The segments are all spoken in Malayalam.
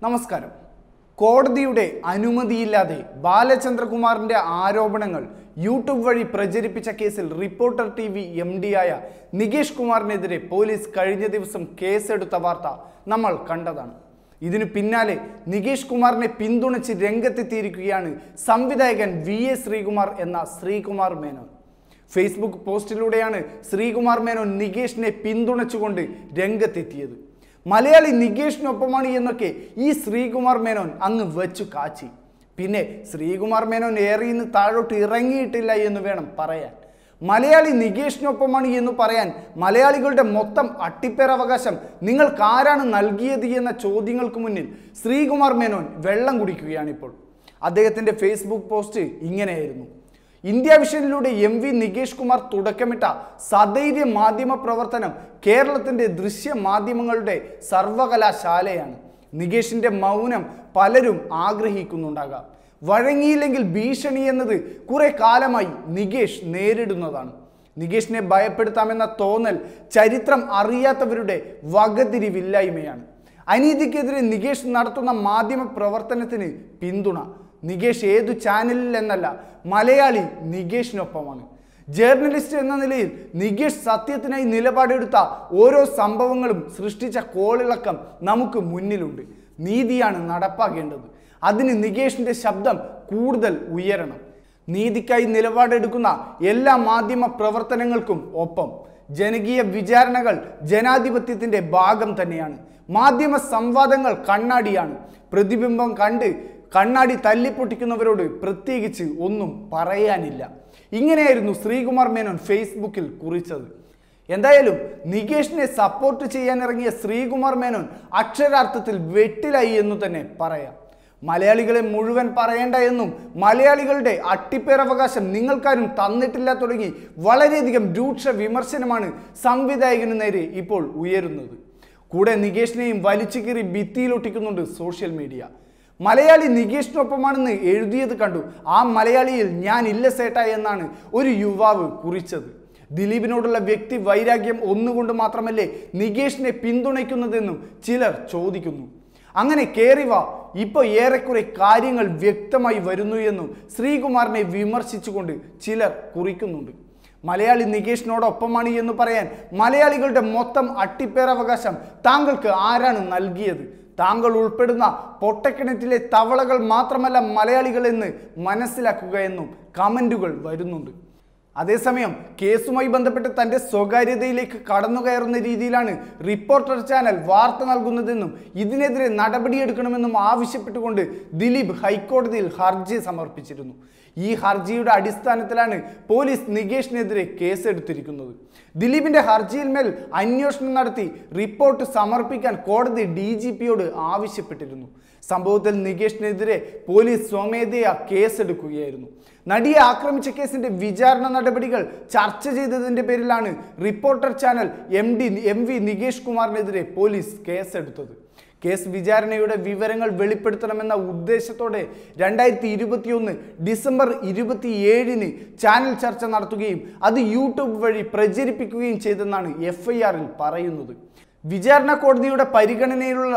നമസ്കാരം കോടതിയുടെ അനുമതിയില്ലാതെ ബാലചന്ദ്രകുമാറിന്റെ ആരോപണങ്ങൾ യൂട്യൂബ് വഴി പ്രചരിപ്പിച്ച കേസിൽ reporter T V M D ആയ നികേഷ് കുമാറിനെതിരെ പോലീസ് കഴിഞ്ഞ ദിവസം കേസെടുത്ത വാർത്ത നമ്മൾ കണ്ടതാണ് ഇതിനു പിന്നാലെ നികേഷ് കുമാറിനെ പിന്തുണച്ച് രംഗത്തെത്തിയിരിക്കുകയാണ് സംവിധായകൻ വി എ ശ്രീകുമാർ എന്ന ശ്രീകുമാർ മേനോൻ ഫേസ്ബുക്ക് പോസ്റ്റിലൂടെയാണ് ശ്രീകുമാർ മേനോൻ നികേഷിനെ പിന്തുണച്ചുകൊണ്ട് രംഗത്തെത്തിയത് മലയാളി നികേഷിനൊപ്പമാണ് എന്നൊക്കെ ഈ ശ്രീകുമാർ മേനോൻ അങ്ങ് വെച്ചു കാച്ചി പിന്നെ ശ്രീകുമാർ മേനോൻ ഏറിയിന്ന് താഴോട്ട് ഇറങ്ങിയിട്ടില്ല എന്ന് വേണം പറയാൻ മലയാളി നികേഷിനൊപ്പമാണ് എന്ന് പറയാൻ മലയാളികളുടെ മൊത്തം അട്ടിപ്പേറവകാശം നിങ്ങൾക്ക് ആരാണ് നൽകിയത് എന്ന ചോദ്യങ്ങൾക്ക് മുന്നിൽ ശ്രീകുമാർ മേനോൻ വെള്ളം കുടിക്കുകയാണിപ്പോൾ അദ്ദേഹത്തിൻ്റെ ഫേസ്ബുക്ക് പോസ്റ്റ് ഇങ്ങനെയായിരുന്നു ഇന്ത്യ വിഷനിലൂടെ എം വി നികേഷ് കുമാർ തുടക്കമിട്ട സധൈര്യ മാധ്യമ പ്രവർത്തനം കേരളത്തിന്റെ ദൃശ്യ മാധ്യമങ്ങളുടെ സർവകലാശാലയാണ് നികേഷിന്റെ മൗനം പലരും ആഗ്രഹിക്കുന്നുണ്ടാകാം വഴങ്ങിയില്ലെങ്കിൽ ഭീഷണി എന്നത് കുറെ കാലമായി നികേഷ് നേരിടുന്നതാണ് നികേഷിനെ ഭയപ്പെടുത്താമെന്ന തോന്നൽ ചരിത്രം അറിയാത്തവരുടെ വകതിരിവില്ലായ്മയാണ് അനീതിക്കെതിരെ നികേഷ് നടത്തുന്ന മാധ്യമ പ്രവർത്തനത്തിന് പിന്തുണ നികേഷ് ഏതു ചാനലിൽ എന്നല്ല മലയാളി നികേഷിനൊപ്പമാണ് ജേർണലിസ്റ്റ് എന്ന നിലയിൽ നികേഷ് സത്യത്തിനായി നിലപാടെടുത്ത ഓരോ സംഭവങ്ങളും സൃഷ്ടിച്ച കോളിളക്കം നമുക്ക് മുന്നിലുണ്ട് നീതിയാണ് നടപ്പാക്കേണ്ടത് അതിന് നികേഷിന്റെ ശബ്ദം കൂടുതൽ ഉയരണം നീതിക്കായി നിലപാടെടുക്കുന്ന എല്ലാ മാധ്യമ പ്രവർത്തനങ്ങൾക്കും ഒപ്പം ജനകീയ വിചാരണകൾ ജനാധിപത്യത്തിന്റെ ഭാഗം തന്നെയാണ് മാധ്യമ സംവാദങ്ങൾ കണ്ണാടിയാണ് പ്രതിബിംബം കണ്ട് കണ്ണാടി തല്ലിപ്പൊട്ടിക്കുന്നവരോട് പ്രത്യേകിച്ച് ഒന്നും പറയാനില്ല ഇങ്ങനെയായിരുന്നു ശ്രീകുമാർ മേനോൻ ഫേസ്ബുക്കിൽ കുറിച്ചത് എന്തായാലും നികേഷിനെ സപ്പോർട്ട് ചെയ്യാൻ ഇറങ്ങിയ ശ്രീകുമാർ മേനോൻ അക്ഷരാർത്ഥത്തിൽ വെട്ടിലായി എന്ന് തന്നെ പറയാം മലയാളികളെ മുഴുവൻ പറയേണ്ട എന്നും മലയാളികളുടെ അട്ടിപ്പേറവകാശം നിങ്ങൾക്കാരും തന്നിട്ടില്ല തുടങ്ങി വളരെയധികം രൂക്ഷ വിമർശനമാണ് സംവിധായകനു നേരെ ഇപ്പോൾ ഉയരുന്നത് കൂടെ നികേഷിനെയും വലിച്ചു കീറി ഭിത്തിയിലൊട്ടിക്കുന്നുണ്ട് സോഷ്യൽ മീഡിയ മലയാളി നികേഷിനൊപ്പമാണെന്ന് എഴുതിയത് കണ്ടു ആ മലയാളിയിൽ ഞാൻ ഇല്ല സേട്ട എന്നാണ് ഒരു യുവാവ് കുറിച്ചത് ദിലീപിനോടുള്ള വ്യക്തി വൈരാഗ്യം ഒന്നുകൊണ്ട് മാത്രമല്ലേ നികേഷിനെ പിന്തുണയ്ക്കുന്നതെന്നും ചിലർ ചോദിക്കുന്നു അങ്ങനെ കേറി വാ ഇപ്പൊ ഏറെക്കുറെ കാര്യങ്ങൾ വ്യക്തമായി വരുന്നു എന്നും ശ്രീകുമാറിനെ വിമർശിച്ചുകൊണ്ട് ചിലർ കുറിക്കുന്നുണ്ട് മലയാളി നികേഷിനോടൊപ്പമാണ് എന്ന് പറയാൻ മലയാളികളുടെ മൊത്തം അട്ടിപ്പേറവകാശം താങ്കൾക്ക് ആരാണ് നൽകിയത് താങ്കൾ ഉൾപ്പെടുന്ന പൊട്ടക്കിണറ്റിലെ തവളകൾ മാത്രമല്ല മലയാളികൾ എന്ന് മനസ്സിലാക്കുക എന്നും കമൻറ്റുകൾ വരുന്നുണ്ട് അതേസമയം കേസുമായി ബന്ധപ്പെട്ട് തന്റെ സ്വകാര്യതയിലേക്ക് കടന്നു കയറുന്ന രീതിയിലാണ് റിപ്പോർട്ടർ ചാനൽ വാർത്ത നൽകുന്നതെന്നും ഇതിനെതിരെ നടപടിയെടുക്കണമെന്നും ആവശ്യപ്പെട്ടുകൊണ്ട് ദിലീപ് ഹൈക്കോടതിയിൽ ഹർജി സമർപ്പിച്ചിരുന്നു ഈ ഹർജിയുടെ അടിസ്ഥാനത്തിലാണ് പോലീസ് നികേഷിനെതിരെ കേസെടുത്തിരിക്കുന്നത് ദിലീപിന്റെ ഹർജിയിൽ മേൽ അന്വേഷണം നടത്തി റിപ്പോർട്ട് സമർപ്പിക്കാൻ കോടതി ഡി ജി പിയോട് ആവശ്യപ്പെട്ടിരുന്നു സംഭവത്തിൽ നികേഷിനെതിരെ പോലീസ് സ്വമേധയാ കേസെടുക്കുകയായിരുന്നു നടിയെ ആക്രമിച്ച കേസിന്റെ വിചാരണ നടപടികൾ ചർച്ച ചെയ്തതിന്റെ പേരിലാണ് reporter channel M D M V Nikesh കുമാറിനെതിരെ പോലീസ് കേസെടുത്തത് കേസ് വിചാരണയുടെ വിവരങ്ങൾ വെളിപ്പെടുത്തണമെന്ന ഉദ്ദേശത്തോടെ രണ്ടായിരത്തി ഇരുപത്തിയൊന്ന് ഡിസംബർ ഇരുപത്തിയേഴിന് ചാനൽ ചർച്ച നടത്തുകയും അത് യൂട്യൂബ് വഴി പ്രചരിപ്പിക്കുകയും ചെയ്തെന്നാണ് എഫ് ഐ ആറിൽ പറയുന്നത് വിചാരണ കോടതിയുടെ പരിഗണനയിലുള്ള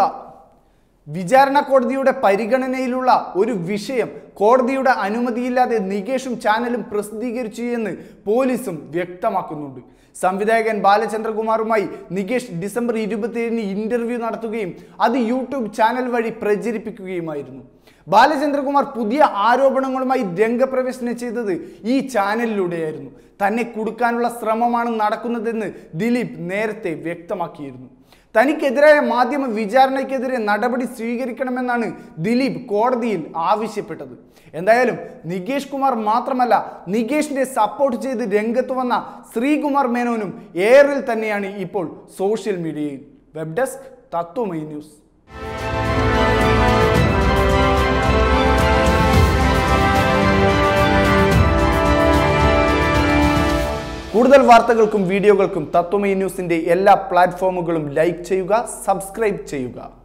വിചാരണ കോടതിയുടെ പരിഗണനയിലുള്ള ഒരു വിഷയം കോടതിയുടെ അനുമതിയില്ലാതെ നികേഷും ചാനലും പ്രസിദ്ധീകരിച്ചു എന്ന് പോലീസും വ്യക്തമാക്കുന്നുണ്ട് സംവിധായകൻ ബാലചന്ദ്രകുമാറുമായി നികേഷ് ഡിസംബർ ഇരുപത്തിയേഴിന് ഇന്റർവ്യൂ നടത്തുകയും അത് യൂട്യൂബ് ചാനൽ വഴി പ്രചരിപ്പിക്കുകയുമായിരുന്നു ബാലചന്ദ്രകുമാർ പുതിയ ആരോപണങ്ങളുമായി രംഗപ്രവേശനം ചെയ്തത് ഈ ചാനലിലൂടെയായിരുന്നു തന്നെ കുടുക്കാനുള്ള ശ്രമമാണ് നടക്കുന്നതെന്ന് ദിലീപ് നേരത്തെ വ്യക്തമാക്കിയിരുന്നു തനിക്കെതിരായ മാധ്യമ വിചാരണയ്ക്കെതിരെ നടപടി സ്വീകരിക്കണമെന്നാണ് ദിലീപ് കോടതിയിൽ ആവശ്യപ്പെട്ടത് എന്തായാലും നികേഷ് കുമാർ മാത്രമല്ല നികേഷിനെ സപ്പോർട്ട് ചെയ്ത് രംഗത്ത് വന്ന ശ്രീകുമാർ മേനോനും ഏറിൽ തന്നെയാണ് ഇപ്പോൾ സോഷ്യൽ മീഡിയയിൽ വെബ് ഡെസ്ക് തത്വമൈ ന്യൂസ് കൂടുതൽ വാർത്തകൾക്കും വീഡിയോകൾക്കും തത്വമൈ ന്യൂസിന്റെ എല്ലാ പ്ലാറ്റ്ഫോമുകളും ലൈക്ക് ചെയ്യുക സബ്സ്ക്രൈബ് ചെയ്യുക